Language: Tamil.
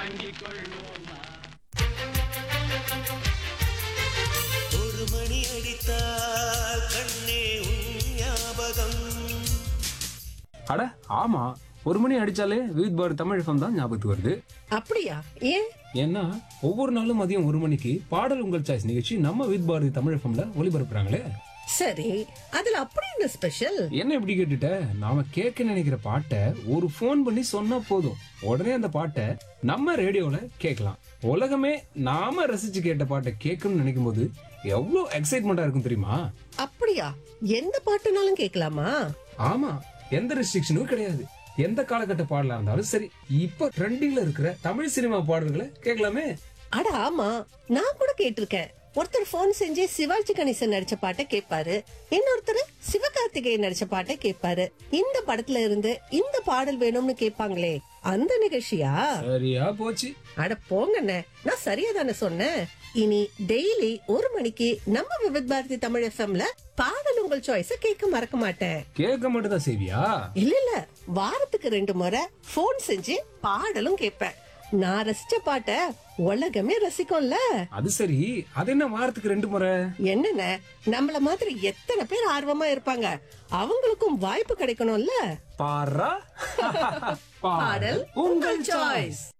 ஒரு மணி அடித்தால் கண்ணே உன் ஞாபகம் அட ஆமா ஒரு மணி அடிச்சாலே வித் பார் தமிழ் FM தான் ஞாபகத்துக்கு வருது அப்படியா ஏன் ஏன்னா ஒவ்வொரு நாளும் மதியம் ஒரு மணிக்கு பாடல் உங்கள் சாய்ஸ் நிகழ்ச்சி நம்ம வித் பாரதி தமிழ் எஃப்எம்ல ஒளிபரப்புறாங்களே சரி அதுல அப்படி என்ன ஸ்பெஷல் என்ன இப்படி கேட்டுட்ட நாம கேட்க நினைக்கிற பாட்டை ஒரு ஃபோன் பண்ணி சொன்னா போதும் உடனே அந்த பாட்டை நம்ம ரேடியோல கேட்கலாம் உலகமே நாம ரசிச்சு கேட்ட பாட்டை கேட்கணும்னு நினைக்கும் போது எவ்வளவு எக்ஸைட்மெண்டா இருக்கும் தெரியுமா அப்படியா எந்த பாட்டுனாலும் கேட்கலாமா ஆமா எந்த ரெஸ்ட்ரிக்ஷனும் கிடையாது எந்த காலகட்ட பாடலா இருந்தாலும் சரி இப்ப ட்ரெண்டிங்ல இருக்கிற தமிழ் சினிமா பாடல்களை கேட்கலாமே அட ஆமா நான் கூட கேட்டிருக்கேன் ஒருத்தர் போன் செஞ்சு சிவாஜி கணேசன் நடிச்ச பாட்டை கேட்பாரு இன்னொருத்தர் சிவகார்த்திகேயன் நடிச்ச பாட்டை கேட்பாரு இந்த படத்துல இருந்து இந்த பாடல் வேணும்னு கேட்பாங்களே அந்த நிகழ்ச்சியா சரியா போச்சு அட போங்கண்ணே நான் சரியா தானே சொன்னேன் இனி டெய்லி ஒரு மணிக்கு நம்ம விவித் பாரதி தமிழ் எஃப்எம்ல பாடல் உங்கள் சாய்ஸ கேட்க மறக்க மாட்டேன் கேட்க மட்டும் தான் செய்வியா இல்ல இல்ல வாரத்துக்கு ரெண்டு முறை போன் செஞ்சு பாடலும் கேட்பேன் நான் ரசிச்ச பாட்ட உலகமே ரசிக்கும்ல அது சரி அது என்ன வாரத்துக்கு ரெண்டு முறை என்னென்ன நம்மள மாதிரி எத்தனை பேர் ஆர்வமா இருப்பாங்க அவங்களுக்கும் வாய்ப்பு கிடைக்கணும்ல பாரா பாடல் உங்கள் சாய்ஸ்